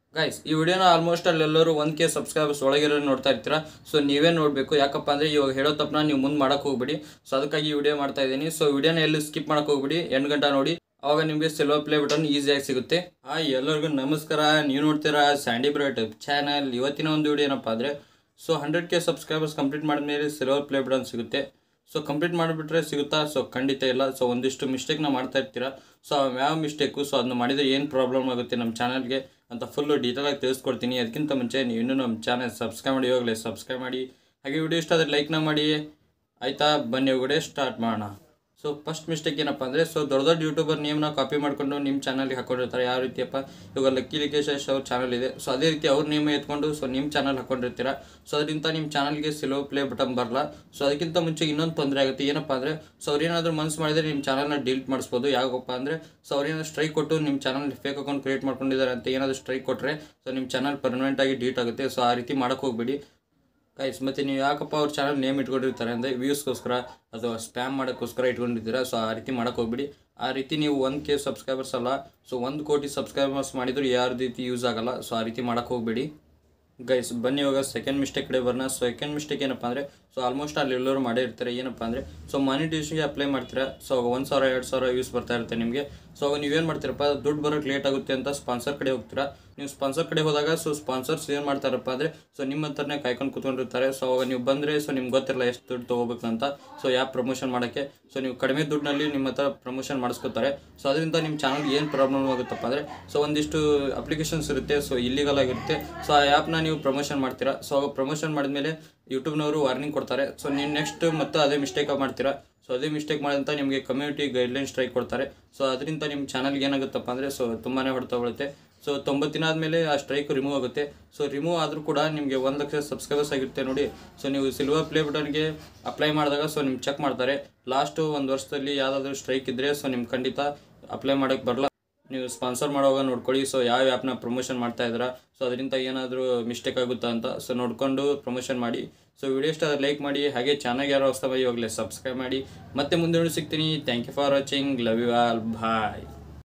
guys ಈ ವಿಡಿಯೋನ almost ಅಲ್ಲಿ ಎಲ್ಲರೂ ಒನ್ ಕೆ ಸಬ್ಸ್ಕ್ರೈಬರ್ಸ್ ಒಳಗಿರೋ ನೋಡ್ತಾ ಇರ್ತೀರಾ ಸೊ ನೀವೇ ನೋಡಬೇಕು ಯಾಕಪ್ಪ ಅಂದರೆ ಇವಾಗ ಹೇಳೋ ತಪ್ಪನ ನೀವು ಮುಂದೆ ಮಾಡಕ್ಕೆ ಹೋಗ್ಬಿಡಿ ಸೊ ಅದಕ್ಕಾಗಿ ಈ ವಿಡಿಯೋ ಮಾಡ್ತಾ ಇದ್ದೀನಿ ಸೊ ವಿಡಿಯೋನ ಎಲ್ಲಿ ಸ್ಕಿಪ್ ಮಾಡಕ್ಕೆ ಹೋಗ್ಬಿಡಿ ಎಂಟು ಗಂಟೆ ನೋಡಿ ಅವಾಗ ನಿಮಗೆ ಸಿಲ್ವರ್ ಪ್ಲೇ ಬಟನ್ ಈಸಿಯಾಗಿ ಸಿಗುತ್ತೆ ಹಾಯ್ ಎಲ್ಲರಿಗೂ ನಮಸ್ಕಾರ ನೀವು ನೋಡ್ತೀರಾ ಸ್ಯಾಂಡಿ ಬ್ರೋ ಯೂಟ್ಯೂಬ್ ಚಾನಲ್ ಇವತ್ತಿನ ಒಂದು ವಿಡಿಯೋ ಏನಪ್ಪ ಅಂದರೆ so hundred K subscribers complete ಮಾಡಿದ್ಮೇಲೆ ಸಿಲ್ವರ್ ಪ್ಲೇ ಬಟನ್ ಸಿಗುತ್ತೆ ಸೊ ಕಂಪ್ಲೀಟ್ ಮಾಡಿಬಿಟ್ರೆ ಸಿಗುತ್ತಾ ಸೊ ಖಂಡಿತ ಇಲ್ಲ ಸೊ ಒಂದಿಷ್ಟು ಮಿಸ್ಟೇಕ್ನ ಮಾಡ್ತಾ ಇರ್ತೀರಾ ಸೊ ಯಾವ ಮಿಸ್ಟೇಕು ಸೊ ಅದನ್ನ ಮಾಡಿದರೆ ಏನು ಪ್ರಾಬ್ಲಮ್ ಆಗುತ್ತೆ ನಮ್ಮ ಚಾನಲ್ಗೆ ಅಂತ ಫುಲ್ಲು ಡೀಟೇಲಾಗಿ ತಿಳಿಸ್ಕೊಡ್ತೀನಿ ಅದಕ್ಕಿಂತ ಮುಂಚೆ ನೀವು ಇನ್ನೂ ನಮ್ಮ ಚಾನಲ್ ಸಬ್ಸ್ಕ್ರೈಬ್ ಮಾಡಿ ಹೋಗಲಿ ಸಬ್ಸ್ಕ್ರೈಬ್ ಮಾಡಿ ಹಾಗೆ ವಿಡಿಯೋ ಇಷ್ಟ ಆದರೆ ಲೈಕ್ನ ಮಾಡಿ ಆಯಿತಾ ಬನ್ನಿ ಒಳಗಡೆ ಸ್ಟಾರ್ಟ್ ಮಾಡೋಣ ಸೊ ಫಸ್ಟ್ ಮಿಸ್ಟೇಕ್ ಏನಪ್ಪ ಅಂದರೆ ಸೊ ದೊಡ್ಡ ದೊಡ್ಡ ಯೂಟ್ಯೂಬರ್ ನೇಮ್ನ ಕಾಪಿ ಮಾಡ್ಕೊಂಡು ನಿಮ್ಮ ಚಾನಲ್ಗೆ ಹಾಕೊಂಡಿರ್ತಾರೆ ಯಾವ ರೀತಿಯಪ್ಪ ಇವಾಗ ಲಕ್ಕಿ ಲಿಕೇಶ್ ಅವ್ರ ಚಾನಲ್ ಇದೆ ಸೊ ಅದೇ ರೀತಿ ಅವ್ರ ನೇಮ್ ಎತ್ಕೊಂಡು ಸೊ ನಿಮ್ಮ ಚಾನಲ್ ಹಾಕೊಂಡಿರ್ತೀರ ಸೊ ಅದರಿಂದ ನಿಮ್ಮ ಚಾನಲ್ಗೆ ಸಿಲೋ ಪ್ಲೇ ಬಟನ್ ಬರಲ್ಲ ಸೊ ಅದಕ್ಕಿಂತ ಮುಂಚೆ ಇನ್ನೊಂದು ತೊಂದರೆ ಆಗುತ್ತೆ ಏನಪ್ಪ ಅಂದರೆ ಸೊ ಅವ್ರೇನಾದರೂ ಮನಸ್ಸು ಮಾಡಿದರೆ ನಿಮ್ಮ ಚಾನಲ್ನ ಡಿಲೀಟ್ ಮಾಡಿಸ್ಬೋದು ಯಾಕಪ್ಪ ಅಂದರೆ ಸೊ ಅವ್ರೇನಾದ್ರು ಸ್ಟ್ರೈಕ್ ಕೊಟ್ಟು ನಿಮ್ಮ ಚಾನಲ್ ಫೇಕ್ ಅಕೌಂಟ್ ಕ್ರಿಯೇಟ್ ಮಾಡ್ಕೊಂಡಿದ್ದಾರೆ ಅಂತ ಏನಾದರೂ ಸ್ಟ್ರೈಕ್ ಕೊಟ್ಟರೆ ಸೊ ನಿಮ್ಮ ಚಾನಲ್ ಪರ್ಮನೆಂಟಾಗಿ ಡಿಲೀಟ್ ಆಗುತ್ತೆ ಸೊ ಆ ರೀತಿ ಮಾಡೋಕ್ಕೆ ಹೋಗ್ಬೇಡಿ ಗೈಸ್ ಮತ್ತು ನೀವು ಯಾಕಪ್ಪ ಅವ್ರ ಚಾನಲ್ ನೇಮ್ ಇಟ್ಕೊಂಡಿರ್ತಾರೆ ಅಂದರೆ ವ್ಯೂಸ್ಗೋಸ್ಕರ ಅಥವಾ ಸ್ಪ್ಯಾಮ್ ಮಾಡೋಕ್ಕೋಸ್ಕರ ಇಟ್ಕೊಂಡಿದ್ದೀರಾ ಸೊ ಆ ರೀತಿ ಮಾಡೋಕ್ಕೆ ಹೋಗ್ಬಿಡಿ ಆ ರೀತಿ ನೀವು ಒಂದು ಕೆ ಸಬ್ಸ್ಕ್ರೈಬರ್ಸ್ ಅಲ್ಲ ಸೊ ಒಂದು ಕೋಟಿ ಸಬ್ಸ್ಕ್ರೈಬರ್ಸ್ ಮಾಡಿದ್ರು ಯಾವ ರೀತಿ ಯೂಸ್ ಆಗಲ್ಲ ಸೊ ಆ ರೀತಿ ಮಾಡೋಕ್ಕೆ ಹೋಗ್ಬೇಡಿ ಗೈಸ್ ಬನ್ನಿ ಇವಾಗ ಸೆಕೆಂಡ್ ಮಿಸ್ಟೇಕ್ ಕಡೆ ಬರೋಣ ಸೊ ಸೆಕೆಂಡ್ ಮಿಸ್ಟೇಕ್ ಏನಪ್ಪ ಅಂದರೆ ಸೊ ಆಲ್ಮೋಸ್ಟ್ ಅಲ್ಲಿ ಎಲ್ಲರೂ ಮಾಡೇ ಇರ್ತಾರೆ ಏನಪ್ಪ ಅಂದರೆ ಸೊ ಮಾನಿಟೇಷನ್ಗೆ ಅಪ್ಲೈ ಮಾಡ್ತೀರಾ ಸೊ ಒಂದು ಸಾವಿರ ಎರಡು ಸಾವಿರ ಯೂಸ್ ಬರ್ತಾ ಇರುತ್ತೆ ನಿಮಗೆ ಸೊ ಅವಾಗ ನೀವೇನು ಮಾಡ್ತೀರಪ್ಪ ದುಡ್ಡು ಬರೋಕ್ಕೆ ಲೇಟ್ ಆಗುತ್ತೆ ಅಂತ ಸ್ಪಾನ್ಸರ್ ಕಡೆ ಹೋಗ್ತೀರಾ ನೀವು ಸ್ಪಾನ್ಸರ್ ಕಡೆ ಹೋದಾಗ ಸೊ ಸ್ಪಾನ್ಸರ್ಸ್ ಏನು ಮಾಡ್ತಾರಪ್ಪ ಅಂದರೆ ಸೊ ನಿಮ್ಮ ಹತ್ರನೇ ಕಾಯ್ಕೊಂಡು ಕೂತ್ಕೊಂಡಿರ್ತಾರೆ ಸೊ ಅವಾಗ ನೀವು ಬಂದರೆ ಸೊ ನಿಮ್ಗೆ ಗೊತ್ತಿರಲ್ಲ ಎಷ್ಟು ದುಡ್ಡು ತೊಗೋಬೇಕು ಅಂತ ಸೊ ಯಾಪ್ ಪ್ರಮೋಷನ್ ಮಾಡೋಕ್ಕೆ ಸೊ ನೀವು ಕಡಿಮೆ ದುಡ್ಡಿನಲ್ಲಿ ನಿಮ್ಮ ಹತ್ರ ಪ್ರಮೋಷನ್ ಮಾಡಿಸ್ಕೊತಾರೆ ಸೊ ಅದರಿಂದ ನಿಮ್ಮ ಚಾನಲ್ಗೆ ಏನು ಪ್ರಾಬ್ಲಮ್ ಆಗುತ್ತಪ್ಪ ಅಂದರೆ ಸೊ ಒಂದಿಷ್ಟು ಅಪ್ಲಿಕೇಶನ್ಸ್ ಇರುತ್ತೆ ಸೊ ಇಲ್ಲಿಗಲ್ ಆಗಿರುತ್ತೆ ಸೊ ಆ ಆ್ಯಪ್ನ ನೀವು ಪ್ರಮೋಷನ್ ಮಾಡ್ತೀರಾ ಸೊ ಅವಾಗ ಪ್ರಮೋಷನ್ ಮಾಡಿದ್ಮೇಲೆ ಯೂಟ್ಯೂಬ್ನವರು ವಾರ್ನಿಂಗ್ ಕೊಡ್ತಾರೆ ಸೊ ನೀವು ನೆಕ್ಸ್ಟ್ ಮತ್ತೆ ಅದೇ ಮಿಸ್ಟೇಕ್ ಮಾಡ್ತೀರಾ ಸೊ ಅದೇ ಮಿಸ್ಟೇಕ್ ಮಾಡಿದಂತ ನಿಮಗೆ ಕಮ್ಯುನಿಟಿ ಗೈಡ್ಲೈನ್ ಸ್ಟ್ರೈಕ್ ಕೊಡ್ತಾರೆ ಸೊ ಅದರಿಂದ ನಿಮ್ಮ ಚಾನಲ್ಗೆ ಏನಾಗುತ್ತಪ್ಪ ಅಂದರೆ ಸೊ ತುಂಬಾ ಹೊಡೆತ ಬೀಳುತ್ತೆ ಸೊ ತೊಂಬತ್ತು ದಿನ ಆದಮೇಲೆ ಆ ಸ್ಟ್ರೈಕ್ ರಿಮೂವ್ ಆಗುತ್ತೆ ಸೊ ರಿಮೂವ್ ಆದರೂ ಕೂಡ ನಿಮಗೆ ಒಂದು ಲಕ್ಷ ಸಬ್ಸ್ಕ್ರೈಬರ್ಸ್ ಆಗಿರುತ್ತೆ ನೋಡಿ ಸೊ ನೀವು ಸಿಲ್ವರ್ ಪ್ಲೇ ಬಟನ್ಗೆ ಅಪ್ಲೈ ಮಾಡಿದಾಗ ಸೊ ನಿಮ್ಗೆ ಚೆಕ್ ಮಾಡ್ತಾರೆ ಲಾಸ್ಟು ಒಂದು ವರ್ಷದಲ್ಲಿ ಯಾವುದಾದ್ರೂ ಸ್ಟ್ರೈಕ್ ಇದ್ದರೆ ಸೊ ನಿಮ್ಗೆ ಖಂಡಿತ ಅಪ್ಲೈ ಮಾಡೋಕ್ಕೆ ಬರಲ್ಲ ನೀವು ಸ್ಪಾನ್ಸರ್ ಮಾಡುವಾಗ ನೋಡ್ಕೊಳ್ಳಿ ಸೊ ಯಾವ ಆ್ಯಪ್ನ ಪ್ರಮೋಷನ್ ಮಾಡ್ತಾ ಇದ್ದೀರಾ ಸೊ ಅದರಿಂದ ಏನಾದರೂ ಮಿಸ್ಟೇಕ್ ಆಗುತ್ತಾ ಅಂತ ಸೊ ನೋಡಿಕೊಂಡು ಪ್ರಮೋಷನ್ ಮಾಡಿ ಸೊ ವಿಡಿಯೋ ಇಷ್ಟ ಲೈಕ್ ಮಾಡಿ ಹಾಗೆ ಚಾನಲ್ಗೆ ಯಾರೋ ಹೊಸ ಇವಾಗಲೇ ಸಬ್ಸ್ಕ್ರೈಬ್ ಮಾಡಿ ಮತ್ತೆ ಮುಂದೆ ಸಿಗ್ತೀನಿ thank you for watching love you all bye